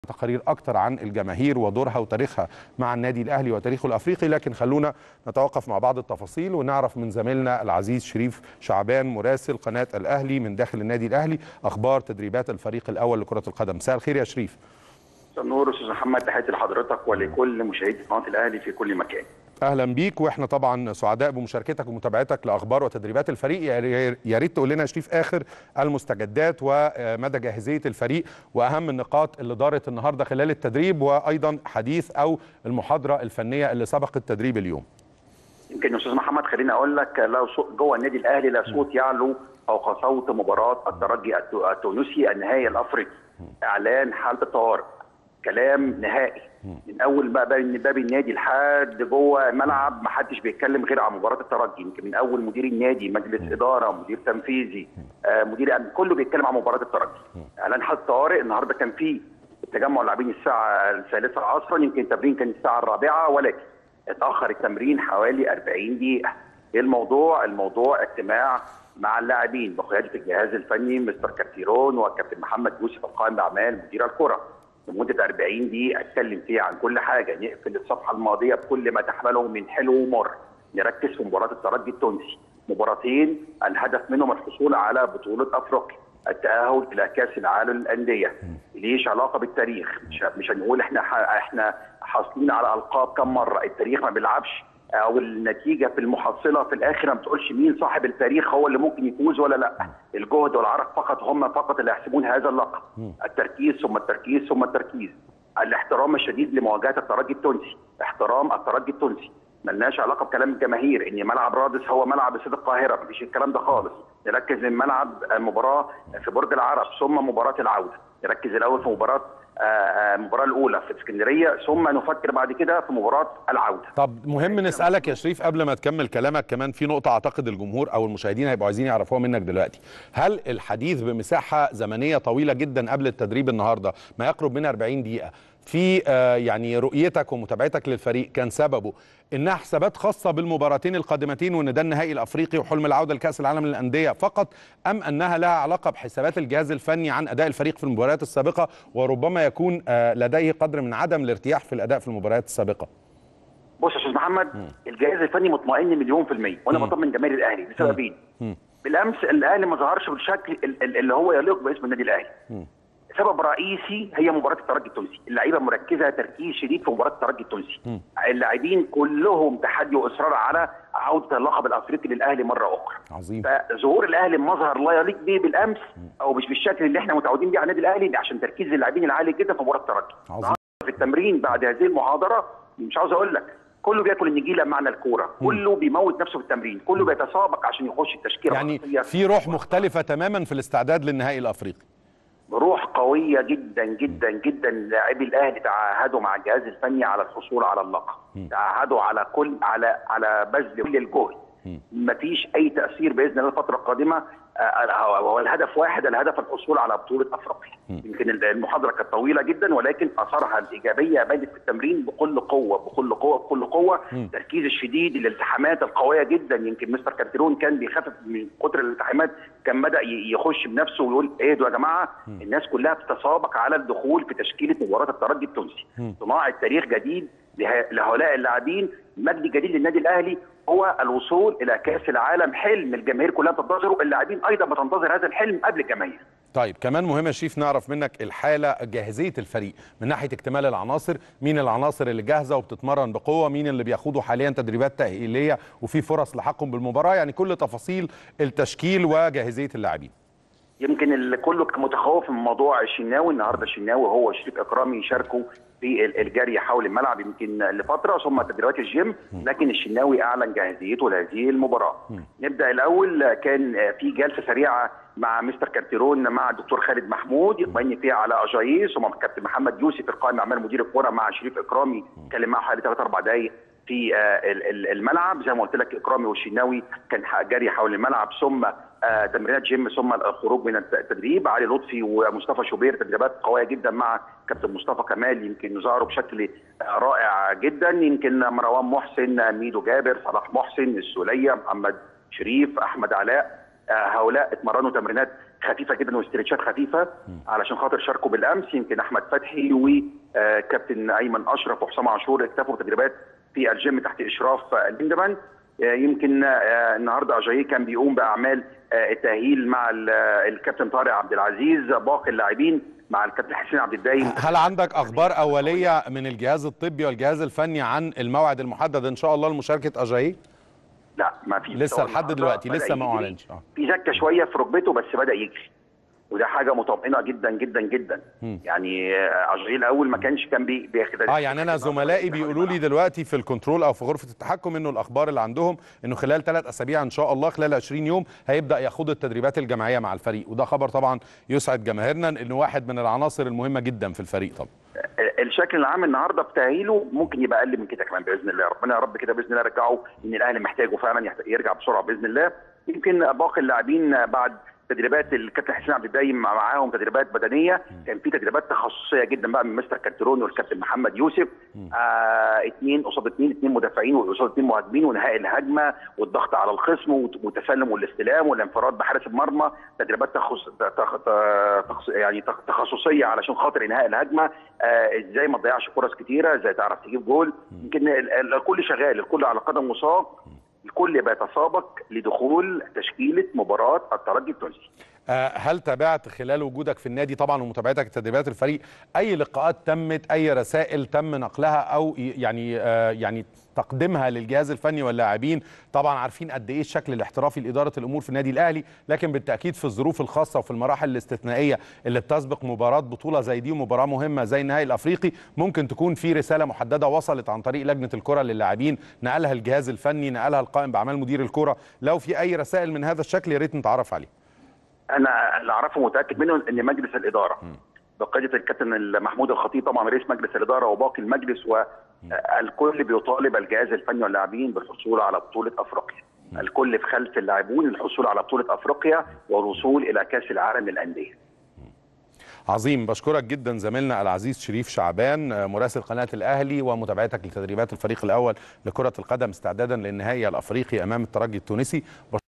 تقارير اكتر عن الجماهير ودورها وتاريخها مع النادي الاهلي وتاريخه الافريقي لكن خلونا نتوقف مع بعض التفاصيل ونعرف من زميلنا العزيز شريف شعبان مراسل قناه الاهلي من داخل النادي الاهلي اخبار تدريبات الفريق الاول لكره القدم مساء الخير يا شريف مساء النور استاذ محمد تحياتي لحضرتك ولكل مشاهدي قناه الاهلي في كل مكان اهلا بيك واحنا طبعا سعداء بمشاركتك ومتابعتك لاخبار وتدريبات الفريق يا ريت تقول لنا يا شريف اخر المستجدات ومدى جاهزيه الفريق واهم النقاط اللي دارت النهارده خلال التدريب وايضا حديث او المحاضره الفنيه اللي سبق التدريب اليوم يمكن يا استاذ محمد خليني اقول لك لا جوه النادي الاهلي لا صوت يعلو فوق صوت مباراه الترجي التونسي النهائي الافريقي اعلان حاله الطوارئ كلام نهائي من اول بقى باب النادي لحد جوه الملعب ما حدش بيتكلم غير عن مباراه الترجي يمكن من اول مدير النادي مجلس اداره مدير تنفيذي آه مدير كله بيتكلم عن مباراه الترجي اعلان حاله طوارئ النهارده كان في تجمع لاعبين الساعه الثالثه عصرا يمكن التمرين كان الساعه الرابعه ولكن اتاخر التمرين حوالي 40 دقيقه ايه الموضوع الموضوع اجتماع مع اللاعبين بقياده الجهاز الفني مستر كارتيرون والكابتن محمد يوسف القائم باعمال مدير الكره لمده 40 دقيقه اتكلم فيها عن كل حاجه نقفل الصفحه الماضيه بكل ما تحمله من حلو ومر نركز في مباراه الترجي التونسي مباراتين الهدف منهم الحصول على بطوله افريقيا التاهل الى كاس العالم للانديه ليش علاقه بالتاريخ مش, مش هنقول احنا احنا حاصلين على القاب كم مره التاريخ ما بيلعبش او النتيجه في المحصله في الاخر ما بتقولش مين صاحب التاريخ هو اللي ممكن يفوز ولا لا الجهد والعرق فقط هم فقط اللي يحسبون هذا اللقب التركيز ثم التركيز ثم التركيز الاحترام الشديد لمواجهه الترجي التونسي احترام الترجي التونسي ملناش علاقه بكلام الجماهير ان ملعب رادس هو ملعب استاد القاهره مفيش الكلام ده خالص نركز من ملعب المباراه في برج العرب ثم مباراه العوده نركز الاول في مباراه المباراه الاولى في اسكندريه ثم نفكر بعد كده في مباراه العوده. طب مهم نسالك يا شريف قبل ما تكمل كلامك كمان في نقطه اعتقد الجمهور او المشاهدين هيبقوا عايزين يعرفوها منك دلوقتي. هل الحديث بمساحه زمنيه طويله جدا قبل التدريب النهارده ما يقرب من 40 دقيقه في آه يعني رؤيتك ومتابعتك للفريق كان سببه انها حسابات خاصه بالمباراتين القادمتين وان ده النهائي الافريقي وحلم العوده لكاس العالم للانديه فقط ام انها لها علاقه بحسابات الجهاز الفني عن اداء الفريق في المباريات السابقه وربما يكون آه لديه قدر من عدم الارتياح في الاداء في المباريات السابقه بص يا استاذ محمد م. الجهاز الفني مطمئن مليون في الميه وانا بطمن جماهير الاهلي لسببين بالامس الاهلي ما ظهرش بالشكل اللي هو يليق باسم النادي الاهلي م. سبب رئيسي هي مباراه الترجي التونسي، اللعيبه مركزه تركيز شديد في مباراه الترجي التونسي. اللاعبين كلهم تحدي واصرار على عوده اللقب الافريقي للاهلي مره اخرى. عظيم. فظهور الاهلي بمظهر لا يليق به بالامس او مش بالشكل اللي احنا متعودين بيه على النادي الاهلي عشان تركيز اللاعبين العالي جدا في مباراه الترجي. عظيم. في التمرين بعد هذه المحاضره مش عاوز اقول لك كله بياكل النجيله بمعنى الكوره، كله بيموت نفسه في التمرين، كله بيتسابق عشان يخش التشكيله يعني في روح مختلفه تماما في الاستعداد للنهائي الافريقي. روح قويه جدا جدا جدا لاعبي الاهلي تعهدوا مع الجهاز الفني على الحصول على اللقب تعهدوا على كل على على بذل كل الجهد مفيش اي تاثير باذن الله الفتره القادمه هو الهدف واحد الهدف الحصول على بطوله افريقيا يمكن المحاضره كانت طويله جدا ولكن اثرها الايجابيه بانت في التمرين بكل قوه بكل قوه بكل قوه التركيز الشديد الالتحامات القويه جدا يمكن مستر كارتيرون كان بيخفف من كتر الالتحامات كان بدا يخش بنفسه ويقول اهدوا يا جماعه الناس كلها بتتسابق على الدخول في تشكيله مباراه الترجي التونسي صناعه تاريخ جديد لهؤلاء اللاعبين مجد جديد للنادي الاهلي هو الوصول الى كاس العالم حلم الجماهير كلها بتنتظره اللاعبين ايضا بتنتظر هذا الحلم قبل الجماهير طيب كمان مهم يا شريف نعرف منك الحاله جاهزيه الفريق من ناحيه اكتمال العناصر مين العناصر اللي جاهزه وبتتمرن بقوه مين اللي بياخدوا حاليا تدريبات تاهيليه وفي فرص لحقهم بالمباراه يعني كل تفاصيل التشكيل وجاهزيه اللاعبين يمكن الكل كان متخوف من موضوع الشناوي النهارده الشناوي هو وشريف اكرامي يشاركوا في الجري حول الملعب يمكن لفتره ثم تدريبات الجيم لكن الشناوي اعلن جاهزيته لهذه المباراه. نبدا الاول كان في جلسه سريعه مع مستر كارتيرون مع الدكتور خالد محمود يطمئن فيها على اجايس ثم كابتن محمد يوسف القائم اعمال مدير الكره مع شريف اكرامي اتكلم معه حوالي ثلاث اربع دقائق في الملعب زي ما قلت لك اكرامي والشناوي كان جري حول الملعب ثم تمرينات جيم ثم الخروج من التدريب علي لطفي ومصطفى شوبير تدريبات قويه جدا مع كابتن مصطفى كمال يمكن ظهروا بشكل رائع جدا يمكن مروان محسن ميدو جابر صلاح محسن السوليه محمد شريف احمد علاء هؤلاء اتمرنوا تمرينات خفيفه جدا واسترتشات خفيفه علشان خاطر شاركوا بالامس يمكن احمد فتحي وكابتن ايمن اشرف وحسام عاشور اكتفوا بتدريبات في الجيم تحت اشراف آه، ليندمان آه، يمكن آه، النهارده اجاييه كان بيقوم باعمال آه، التاهيل مع ال- آه، الكابتن طارق عبد العزيز باقي اللاعبين مع الكابتن حسين عبد الدايم هل عندك اخبار اوليه من الجهاز الطبي والجهاز الفني عن الموعد المحدد ان شاء الله لمشاركه اجاييه لا ما في لسه هو لحد النهاردة دلوقتي بدأ لسه ما يجري. اعلنش اه في زكه شويه في ركبته بس بدا يجري وده حاجه مطمئنه جدا جدا جدا يعني آه، اجاييه الاول ما كانش كان بي- بياخد اه يعني انا زملائي بيقولوا لي دلوقتي في الكنترول او في غرفه التحكم انه الاخبار اللي عندهم انه خلال ثلاث اسابيع ان شاء الله خلال 20 يوم هيبدا يخوض التدريبات الجماعيه مع الفريق وده خبر طبعا يسعد جماهيرنا انه واحد من العناصر المهمه جدا في الفريق طبعا الشكل العام النهارده في تاهيله ممكن يبقى اقل من كده كمان باذن الله ربنا يا رب كده باذن الله يرجعه ان الاهلي محتاجه فعلا يحت- يرجع بسرعه باذن الله يمكن باقي اللاعبين بعد تدريبات الكابتن حسين عبد الدايم مع- معاهم تدريبات بدنيه كان في تدريبات تخصصيه جدا بقى من مستر كانتروني والكابتن محمد يوسف آه اثنين قصاد اثنين اثنين مدافعين وقصاد اثنين مهاجمين ونهائي الهجمه والضغط على الخصم وت- والتسلم والاستلام والانفراد بحارس المرمى تدريبات تخص تخ... تخص... يعني تخ... تخصصيه علشان خاطر انهاء الهجمه آه ازاي ما تضيعش فرص كتيره ازاي تعرف تجيب جول يمكن ال- ال- الكل شغال الكل على قدم وساق الكل بيتسابق لدخول تشكيله مباراه الترجي التونسي آه، هل تابعت خلال وجودك في النادي طبعا ومتابعتك لتدريبات الفريق اي لقاءات تمت اي رسائل تم نقلها او ي- يعني آه، يعني تقديمها للجهاز الفني واللاعبين طبعا عارفين قد ايه الشكل الاحترافي لاداره الامور في النادي الاهلي لكن بالتاكيد في الظروف الخاصه وفي المراحل الاستثنائيه اللي بتسبق مباراه بطوله زي دي ومباراه مهمه زي النهائي الافريقي ممكن تكون في رساله محدده وصلت عن طريق لجنه الكره للاعبين نقلها الجهاز الفني نقلها القائم باعمال مدير الكره لو في اي رسائل من هذا الشكل يا ريت نتعرف عليه انا اللي اعرفه متاكد منه ان مجلس الاداره بقياده الكابتن محمود الخطيب طبعا رئيس مجلس الاداره وباقي المجلس والكل بيطالب الجهاز الفني واللاعبين بالحصول على بطوله افريقيا. الكل في خلف اللاعبون الحصول على بطوله افريقيا والوصول الى كاس العالم للانديه. عظيم بشكرك جدا زميلنا العزيز شريف شعبان آه، مراسل قناه الاهلي ومتابعتك لتدريبات الفريق الاول لكره القدم استعدادا للنهائي الافريقي امام الترجي التونسي